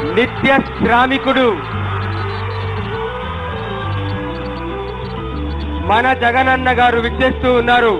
నిత్య శ్రామికుడు మన జగనన్న గారు విచ్చేస్తూ ఉన్నారు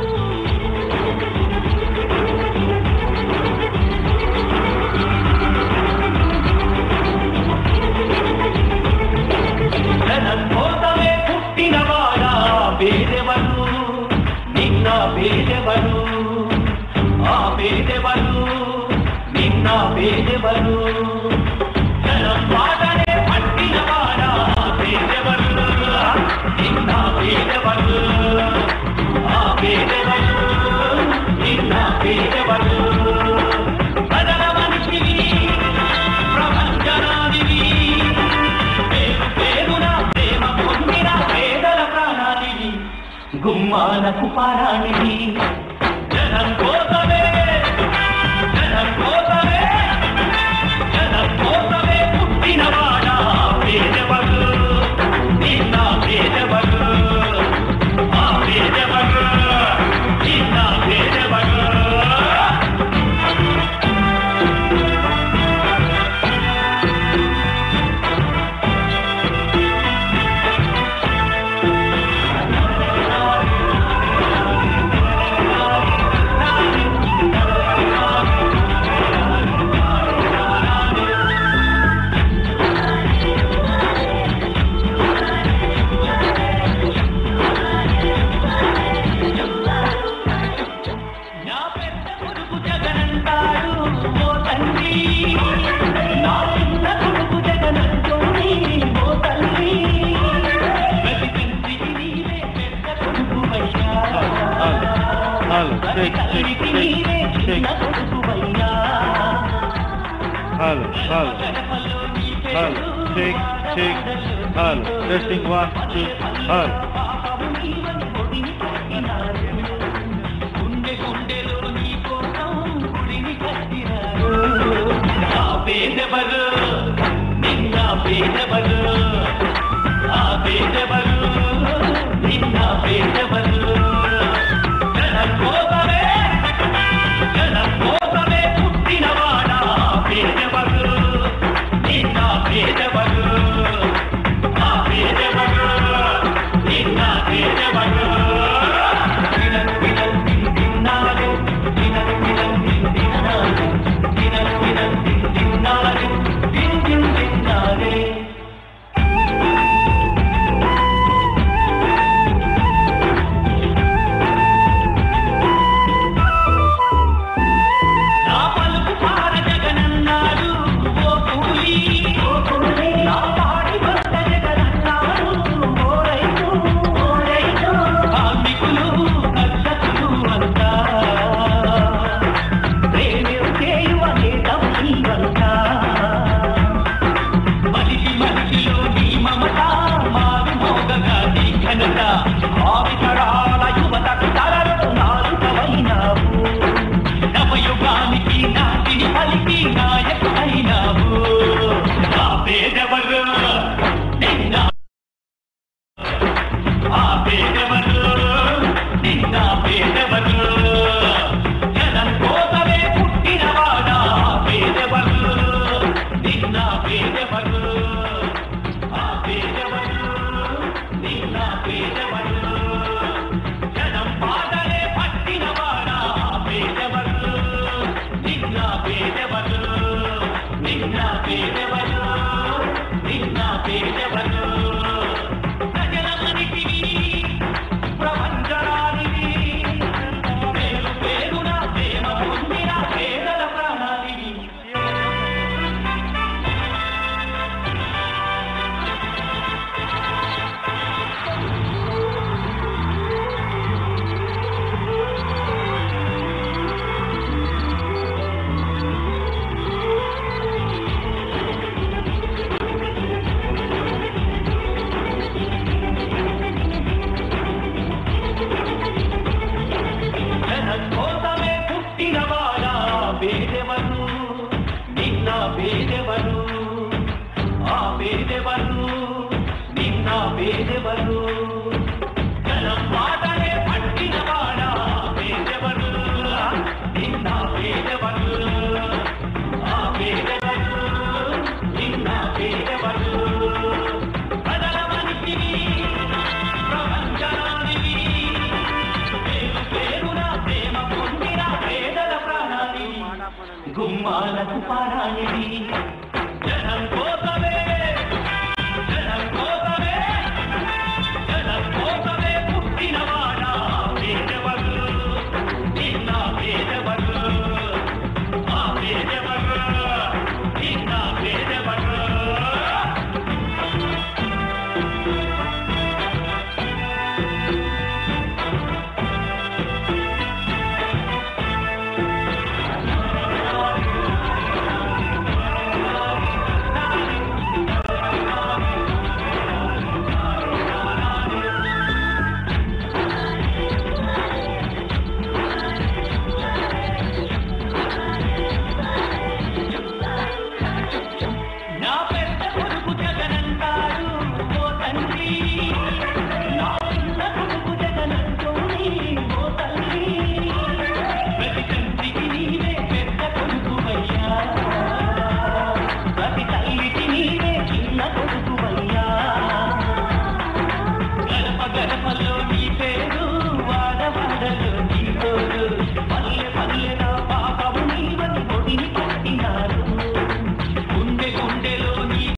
జనకోసమే పుట్టినవాడా పేదెవరు నిన్న పేదెవరు ఆ పేదెవరు నిన్న పేదెవరు జనం మాటనే పట్టినవాడా పేదెవరు నిన్న పేదెవరు ఆ పేదెవరు నిన్న పేదెవరు ప్రజల మనిషివి ప్రపంచనాదివి పేరు పేరున ప్రేమ పొందిన పేదల ప్రాణానివి గుమ్మాలకు పారాణివి జనం కోసమే జనం కోసమే జనం కోసమే పుట్టినవాడా పేదవరు నిన్న పేదవరు ఆ పేదవరు నిన్న పేదవరు నా పెద్ద కొడుకు జగనంటాడు ఓ తండ్రి నా చిన్న కొడుకు జగనంటోని ఓ తల్లి ప్రతి తండ్రికి నీవే పెద్ద కొడుకు అయ్యా హలో ప్రతి తల్లికి నీవే చిన్న కొడుకు అయ్యా హలో హలో గడపలో నీ hello check check hello testing one two hello పాపము నీవని కొడిని కట్టినారు గుండె గుండెలో నీ కోసం గుడిని కట్టినారు నా పేదెవరు నిన్న పేదెవరు ఆ పేదెవరు నిన్న పేదెవరు జనం కోసమే జనం కోసమే పుట్టినవాడా పేదెవరు నిన్న పేదెవరు ఆ పేదెవరు నిన్న పేదెవరు వినలు వినలు తిన్నాడు వినలు వినలు తిన్నాడు వినలు వినలు తిన్నాడు తిన్ తిన్ తిన్నాడే నా పలుకు పార జగనన్నాడు ఓ కూలి నా పాడి భర్త జగనన్నాడు ఓ రైతు ఓ రైతు కార్మికులు కర్షకులు అంతా ప్రేమే చేయువ నేతం నీవంతా మనిషి మనిషిలో నీ మమత మారు మోగగా నీ ఘనత ఆవితరాల యువతకు తరలు నాలుగవైనావు నవయుగానికి నాటిని పలికి నాయకుడైనావు నా పేదెవరు నిన్న ఆ పేదెవరు నిన్న పేదెవరు జనం కోసమే పుట్టినవాడా పేదెవరు నిన్న పేదెవరు ఆ పేదెవరు నిన్న పేదెవరు జనం పాదలే పట్టినవాడా పేదెవరు నిన్న పేదెవరు నిన్న పేదెవరు నిన్న పేదెవరు ప్రజల మనిషివి ప్రపంచరానివి పేరు పేరున ప్రేమ పొందిన పేదల ప్రాణానివి జనం కోసమే పుట్టినవాడా పేదెవరు నిన్న పేదెవరు ఆ పేదెవరు నిన్న పేదెవరు జనం మాటనే పట్టినవాడా పేదెవరు నిన్న పేదెవరు ఆ పేదెవరు గుమ్మాలకు పారాయణి జనం కోసమే